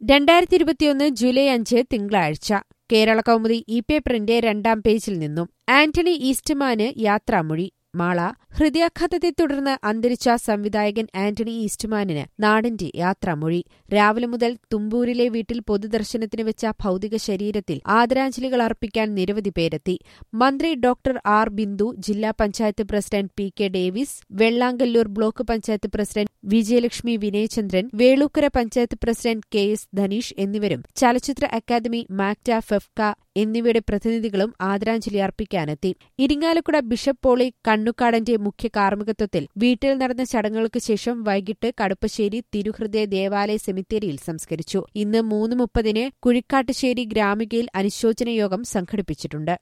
രണ്ടായിരത്തി ഇരുപത്തിയൊന്ന് ജൂലൈ അഞ്ച് തിങ്കളാഴ്ച കേരള കൗമുദി ഇ പേപ്പറിന്റെ രണ്ടാം പേജിൽ നിന്നും ആന്റണി ഈസ്റ്റ്മാന് യാത്രാമൊഴി മാള ഹൃദയാഘാതത്തെ തുടർന്ന് അന്തരിച്ച സംവിധായകൻ ആന്റണി ഈസ്റ്റ്മാനിന് നാടിന്റെ യാത്രാമൊഴി രാവിലെ മുതൽ തുമ്പൂരിലെ വീട്ടിൽ പൊതുദർശനത്തിന് വെച്ച ഭൌതിക ശരീരത്തിൽ ആദരാഞ്ജലികൾ അർപ്പിക്കാൻ നിരവധി പേരെത്തി മന്ത്രി ഡോക്ടർ ആർ ബിന്ദു ജില്ലാ panchayat president P K Davis Vellangallur block panchayat president Vijayalakshmi Vinayachandran Velookkara panchayat president K S Dhanish എന്നിവരും ചലച്ചിത്ര അക്കാദമി മാക്ട ഫെഫ്ക എന്നിവയുടെ പ്രതിനിധികളും ആദരാഞ്ജലി അർപ്പിക്കാനെത്തി ഇരിങ്ങാലക്കുട ബിഷപ്പ് പോളി കണ്ണുക്കാടന്റെ മുഖ്യ കാർമ്മികത്വത്തിൽ വീട്ടിൽ നടന്ന ചടങ്ങുകൾക്ക് ശേഷം വൈകിട്ട് കടുപ്പശ്ശേരി തിരുഹൃദയ ദേവാലയ സെമിത്തേരിയിൽ സംസ്കരിച്ചു ഇന്ന് മൂന്ന് മുപ്പതിന് കുഴിക്കാട്ടുശ്ശേരി ഗ്രാമികയിൽ അനുശോചന യോഗം സംഘടിപ്പിച്ചിട്ടുണ്ട്